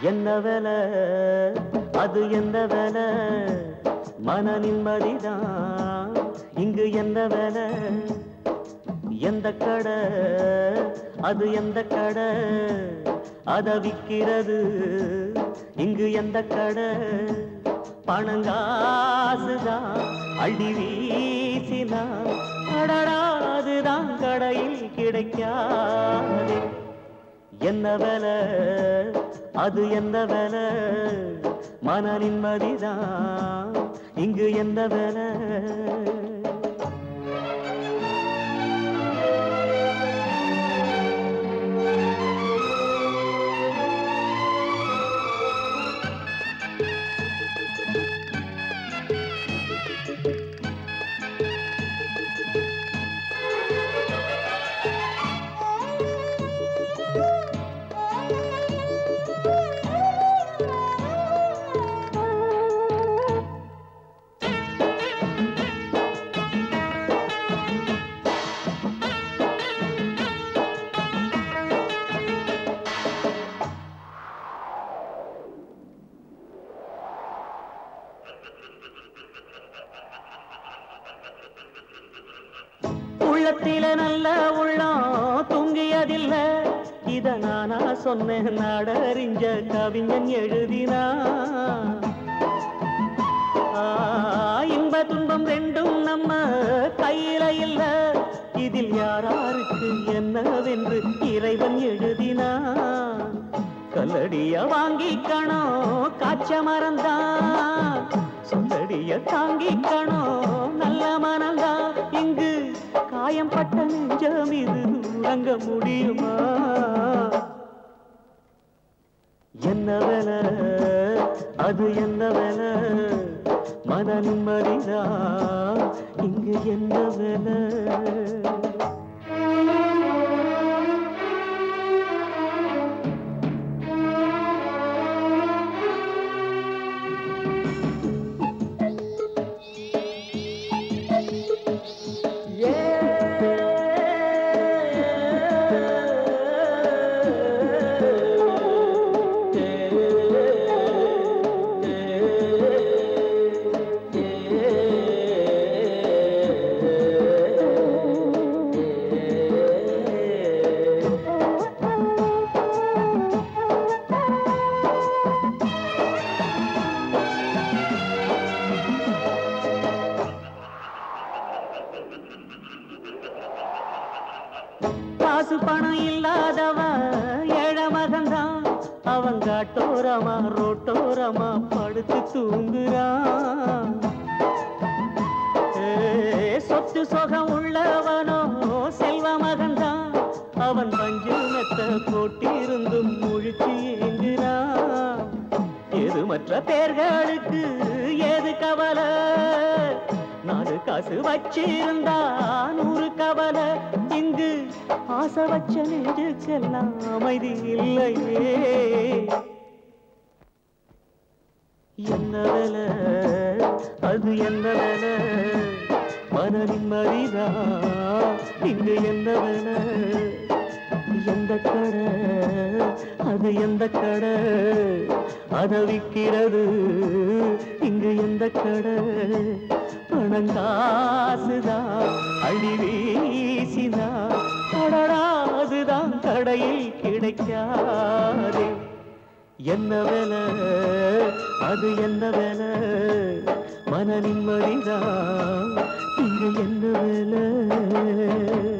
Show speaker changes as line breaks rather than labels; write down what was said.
என்ன வேலை அது என்ன வேலை மன நிம்மதிதான் இங்கு என்ன வேலை எந்த கடை அது எந்த கடை அத விக்கிறது இங்கு எந்த கடை பணங்காசுதான் அள்ளி வீசினா அடடா அதுதான் கடையில் கிடைக்காது என்ன வேலை அது என்ன வேலை மன நிம்மதிதான் இங்கு என்ன வேலை உள்ளத்தில நல்ல உள்ளம் தூங்கியதில்ல இத நானா சொன்னேன் நாடறிஞ்ச கவிஞன் எழுதினா ஆ, இன்ப துன்பம் ரெண்டும் நம்ம கையில இல்ல இதில் யாராருக்கு என்னவென்று இறைவன் எழுதினா கல்லடிய வாங்கிக்கணும் காய்ச்ச மறந்தான் சொல்லடிய தாங்கிக்கணும் நல்ல மனந்தான் இங்கு காயம் பட்ட நெஞ்சம் இது உறங்க முடியுமா என்ன வேலை அது என்ன வேலை மன நிம்மதிதா இங்கு என்ன வேலை காசு பணம் இல்லாதவ ஏழ மகன்தான் அவன் காட்டோரமா ரோட்டோரமா படுத்து தூங்குறான் ஏ, சொத்து சொகம் உள்ளவனோ செல்வ மகன்தான் அவன் பஞ்சு மெத்த போட்டிருந்தும் முழிச்சு ஏங்குறான் எது மற்ற பேர்களுக்கு ஏது கவலை நாலு காசு வச்சிருந்தா நூறு கவலை இங்கு ஆசை வச்ச நெஞ்சுக்கெல்லாம் அமைதி இல்லையே என்ன வேலை அது என்ன வேலை மன நிம்மதிதா இங்கு என்ன வேலை எந்த கடை அது எந்த கடை அத விக்கிறது இங்கு எந்த கடை பணங்காசுதான் அழி வீசினா அடடா அதுதான் கடையில் கிடைக்காதே என்ன வேலை அது என்ன வேலை மன நிம்மதிதான் இங்கு என்ன வேலை